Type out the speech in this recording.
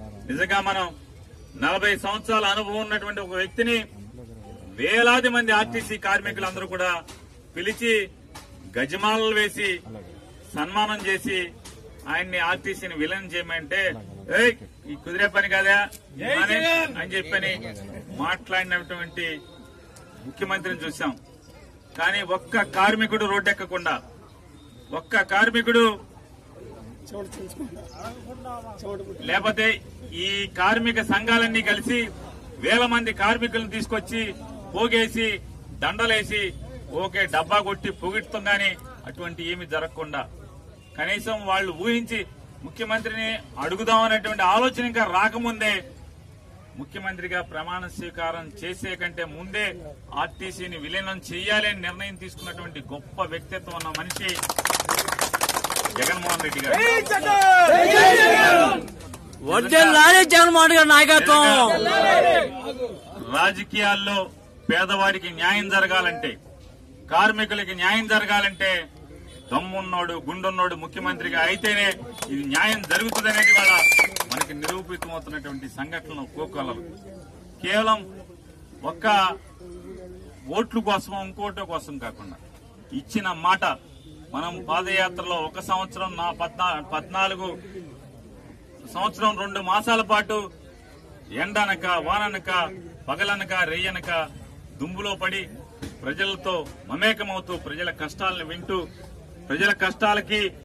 నిజంగా మనం నలభై సంవత్సరాల అనుభవం ఉన్నటువంటి ఒక వ్యక్తిని వేలాది మంది ఆర్టీసీ కార్మికులందరూ కూడా పిలిచి గజమాలలు వేసి సన్మానం చేసి ఆయన్ని ఆర్టీసీని విలన్ చేయమంటే "ఏయ్, ఈ కుదిరే పని కాదా అని అని చెప్పని మాట్లాడినటువంటి ముఖ్యమంత్రిని చూశాం కానీ ఒక్క కార్మికుడు రోడ్డెక్కకుండా ఒక్క కార్మికుడు లేకపోతే ఈ కార్మిక సంఘాలన్నీ కలిసి వేల మంది కార్మికులను తీసుకొచ్చి పోగేసి దండలేసి ఓకే డబ్బా కొట్టి పొగిడుతాం గాని అటువంటి ఏమి జరగకుండా కనీసం వాళ్ళు ఊహించి ముఖ్యమంత్రిని అడుగుదామనేటువంటి ఆలోచన ఇంకా రాకముందే ముఖ్యమంత్రిగా ప్రమాణ స్వీకారం చేసే కంటే ముందే ఆర్టీసీని విలీనం చేయాలి అని నిర్ణయం తీసుకున్నటువంటి గొప్ప వ్యక్తిత్వం ఉన్న మనిషి జగన్మోహన్ రెడ్డి గారు వర్జల్లాలి జగన్మోహన్ గారి నాయకత్వం రాజకీయాల్లో పేదవాడికి న్యాయం జరగాలంటే కార్మికులకి న్యాయం జరగాలంటే దమ్మున్నోడు గుండున్నోడు ముఖ్యమంత్రిగా అయితేనే ఇది న్యాయం జరుగుతుందనేది కూడా మనకి నిరూపితమవుతున్నటువంటి సంఘటనలు కోకొల్లలు కేవలం ఒక్క ఓట్ల కోసం ఇంకోటి కోసం కాకుండా ఇచ్చిన మాట మనం పాదయాత్రలో ఒక సంవత్సరం నా పద్నా పద్నాలుగు సంవత్సరం రెండు మాసాల పాటు ఎండనక వాననక పగలనక రెయ్యనక దుమ్ములో పడి ప్రజలతో మమేకమవుతూ ప్రజల కష్టాలను వింటూ ప్రజల కష్టాలకి